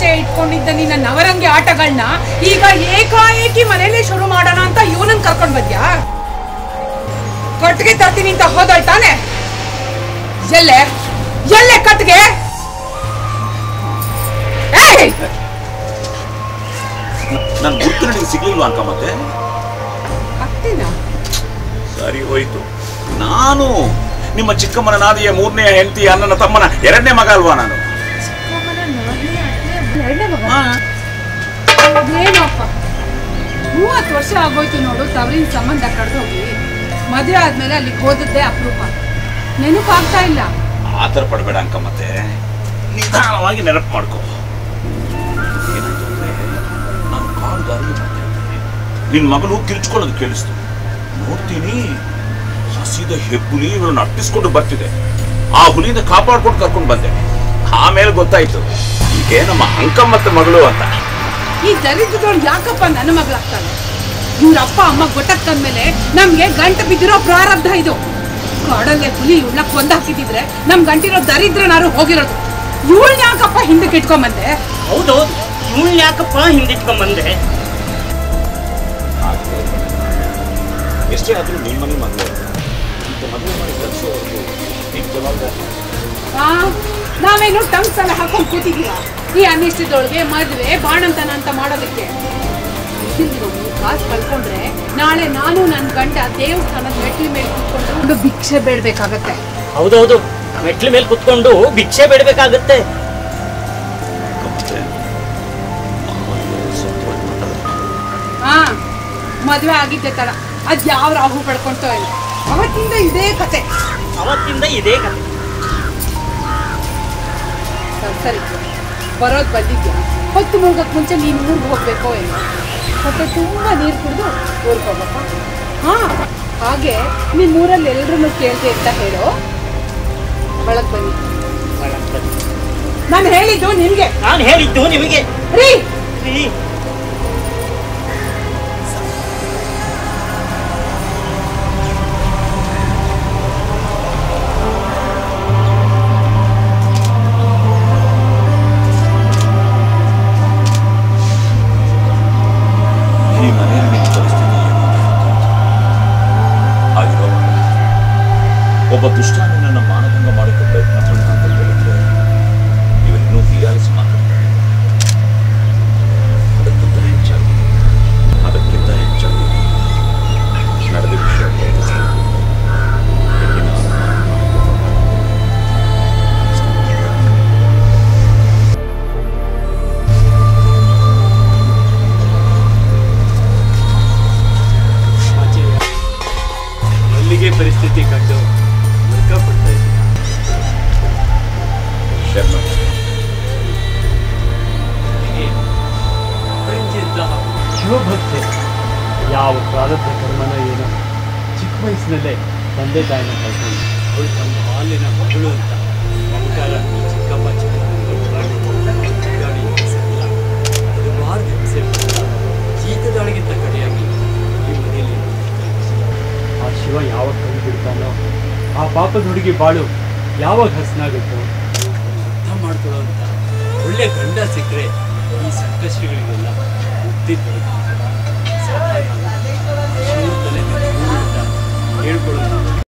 ಮುಂಚೆ ಇಟ್ಕೊಂಡಿದ್ದ ನಿನ್ನ ನವರಂಗಿ ಆಟಗಳನ್ನ ಈಗ ಏಕಾಏಕಿ ಮನೇಲಿ ಶುರು ಮಾಡೋಣ ಅಂತ ಇವನನ್ನ ಕರ್ಕೊಂಡ್ ಬಂದ್ಯಾ ಕಟ್ಗೆ ತರ್ತೀನಿ ಅಂತ ಹೋದಳ್ ತಾನೆ ಎಲ್ಲೆ ಎಲ್ಲೆ ಕಟ್ಗೆ ಏಯ್! ನನ್ನ ಗುರ್ತು ನನಗೆ ಸಿಗ್ಲಿಲ್ವಾ ಅಂಕ ಮತ್ತೆ ಅತ್ತೆನಾ ಸರಿ ಹೋಯ್ತು ನಾನು ನಿಮ್ಮ ಚಿಕ್ಕಮ್ಮನ ನಾದಿಯ ಮೂರನೇ ಹೆಂಡತಿ ಅಣ್ಣನ ತಮ್ಮನ ಎರಡನೇ ಮಗ ಅಲ್ವಾ ನಾನು ಎರಡನೇ ಮಗ ಏನಪ್ಪ ಮೂವತ್ತು ವರ್ಷ ಆಗೋಯ್ತು ನೋಡು ತವರಿನ ಸಂಬಂಧ ಕಡ್ದೋಗಿ ಮದುವೆ ಆದ್ಮೇಲೆ ಅಲ್ಲಿಗೆ ಹೋದದ್ದೇ ಅಪರೂಪ ನೆನಪಾಗ್ತಾ ಇಲ್ಲ ಆ ಥರ ಪಡಬೇಡ ಅಂಕ ಮತ್ತೆ ನಿಧಾನವಾಗಿ ನೆನಪು ಮಾಡ್ಕೋ ಏನಾಯ್ತು ಅಂದ್ರೆ ನಾನು ಕಾಡು ದಾರಿಲಿ ಬರ್ತಾ ಇದ್ದೆ ನಿನ್ನ ಮಗನು ಕಿರ್ಚ್ಕೊಳ್ಳೋದು ಕೇಳಿಸ್ತು ನೋಡ್ತೀನಿ ಹಸಿದ ಹೆಬ್ಬುಲಿ ಇವಳನ್ನು ಅಟ್ಟಿಸ್ಕೊಂಡು ಬರ್ತಿದೆ ಆ ಹುಲಿಯಿಂದ ಕಾಪಾಡ್ಕೊಂಡು ಕರ್ಕೊಂಡು ಬಂದೆ ಆಮೇಲೆ ಗೊತ್ತಾಯ್ತು ಈಕೆ ನಮ್ಮ ಅಂಕಮ್ಮತ್ತ ಮಗಳು ಅಂತ ಈ ದರಿದ್ರದವ್ರು ಯಾಕಪ್ಪ ನನ್ನ ಮಗಳಾಗ್ತಾಳೆ ಇವ್ರ ಅಪ್ಪ ಅಮ್ಮ ಗೊತ್ತಾಗ್ತಂದ್ಮೇಲೆ ನಮ್ಗೆ ಗಂಟು ಬಿದ್ದಿರೋ ಪ್ರಾರಬ್ಧ ಇದು ಕಾಡಲ್ಲೇ ಹುಲಿ ಇವಳನ್ನ ಕೊಂದು ಹಾಕಿದಿದ್ರೆ ನಮ್ ಗಂಟಿರೋ ದರಿದ್ರನಾರು ಹೋಗಿರೋದು ಇವಳನ್ನ ಯಾಕಪ್ಪ ಹಿಂದಕ್ಕೆ ಇಟ್ಕೊಂಬಂದೆ ಹೌದೌದು ಇವಳು ಯಾಕಪ್ಪ ಹಿಂದಿಟ್ಕೊಂಡ್ ಬಂದೆ ಎಷ್ಟೇ ಆದರೂ ನಿಮ್ಮ ಮನೆ ಮಗಳು ಇಂಥ ಮದುವೆ ಮಾಡಿ ಕಲಿಸೋವರೆಗೂ ನಿಮ್ಮ ಜವಾಬ್ದಾರಿ ಆ, ನಾವೇನು ಟಂಗ್ಸ್ ಎಲ್ಲ ಹಾಕೊಂಡು ಕೂತಿದೀವ ಈ ಅನಿಷ್ಟದೊಳಗೆ ಮದ್ವೆ ಬಾಣಂತನ ಅಂತ ಮಾಡೋದಕ್ಕೆ ಕಾಸು ಕಳ್ಕೊಂಡ್ರೆ ನಾಳೆ ನಾನು ನನ್ನ ಗಂಡ ದೇವಸ್ಥಾನದ ಮೆಟ್ಲಿ ಮೇಲೆ ಕೂತ್ಕೊಂಡು ಒಂದು ಭಿಕ್ಷೆ ಬೇಡ್ಬೇಕಾಗತ್ತೆ ಹೌದೌದು ಮೆಟ್ಲ ಮೇಲೆ ಕುತ್ಕೊಂಡು ಭಿಕ್ಷೆ ಬೇಡಬೇಕಾಗತ್ತೆ ಮತ್ತೆ ಮಾವನಿಗೆ ಸತ್ವಾಗಿ ಮಾತಾಡೋದು ಹಾ ಮದ್ವೆ ಆಗಿದ್ದೆ ತರ ಅದ್ ಯಾವ ರಾಹು ಪಡ್ಕೊಂತೋ ಇಲ್ಲ ಅವತ್ತಿಂದ ಇದೇ ಕತೆ ಅವತ್ತಿಂದ ಇದೇ ಕಥೆ ಸರಿ, ಸರಿ ಬರೋದ್ ಬಂದಿದ್ಯಾ ಹೊತ್ತು ಮುಳುಗಕ್ ಮುಂಚೆ ನೀನು ಊರ್ಗೆ ಹೋಗ್ಬೇಕೋ ಏನೋ ಹೊಟ್ಟೆ ತುಂಬಾ ನೀರು ಕುಡಿದು ಊರ್ಗೆ ಹೋಗಪ್ಪ ಹಾ ಹಾಗೆ ನಿನ್ ಊರಲ್ಲಿ ಎಲ್ರನ್ನೂ ಕೇಳ್ದೆ ಅಂತ ಹೇಳು ಒಳಗ್ ಬನ್ನಿ ನಾನು ಹೇಳಿದ್ದು ನಿಮ್ಗೆ ನಾನು ಹೇಳಿದ್ದು ನಿಮಗೆ ರೀ ಈ ಈ ಮನೆಯಲ್ಲಿ ನಿಮ್ಮ ಪರಿಸ್ಥಿತಿ ಏನು ಆಗಿರೋ ಒಬ್ಬ ದುಷ್ಟ ನಿನ್ನನ್ನು ಮಾನಭಂಗ ಮಾಡೋಕ್ಕೆ ಪ್ರಯತ್ನ ಪಡ್ತ ಅಂತ ಹೇಳಿದ್ರೆ ಇವರಿನ್ನೂ ಹೀಯಾಳಿಸಿ ಮಾತಾಡ್ತಾರೆ ಅದಕ್ಕಿಂತ ಹೆಚ್ಚಾಗಿ ಅದಕ್ಕಿಂತ ಹೆಚ್ಚಾಗಿ ನಡೆದ ವಿಷಯ ಕೇಳಿದ್ರೆ ಹೆಣ್ಣಿನ ಅನುಮಾನ ಮಲ್ಲಿಗೆ ಪರಿಸ್ಥಿತಿ ಕಂಡು ದುಃಖಪಡ್ತಾ ಇದ್ದೀನಿ ಶರ್ಮ ತಂಗಿದ್ದ ಶಿವಭಕ್ತೆ ಯಾವ ಪ್ರಾರಬ್ಧ ಕರ್ಮನ ಏನೋ ಚಿಕ್ಕ ವಯಸ್ಸಿನಲ್ಲೇ ತಂದೆ ತಾಯಿನ ಕಳ್ಕೊಂಡು ಅವಳು ತಮ್ಮ ಹಾಲಿನ ಮಗಳು ಅಂತ ಮಮಕಾರ ಈ ಚಿಕ್ಕಮ್ಮ ಚಿಕ್ಕ ಗಾಡಿ ಹೆಸರಿಲ್ಲ ಹಲವಾರು ಹಿಂಸೆ ಪಟ್ಟ ಜೀತದಾಳಿಗಿಂತ ಕಡೆಯಾಗಿ ಈ ಮನೆಯಲ್ಲಿ ಆ ಶಿವ ಯಾವಾಗ ಕೈ ಬಿಡ್ತಾನೋ ಆ ಪಾಪದ ಹುಡುಗಿ ಬಾಳು ಯಾವಾಗ ಹಸನಾಗುತ್ತೋ ಅರ್ಥ ಮಾಡ್ಕೊಳ್ಳೋ ಅಂತ ಒಳ್ಳೆ ಗಂಡ ಸಿಕ್ಕರೆ ಈ ಸಂಕಷ್ಟಗಳಿಗೆಲ್ಲ ಮುಕ್ತಿ ಬರುತ್ತೆ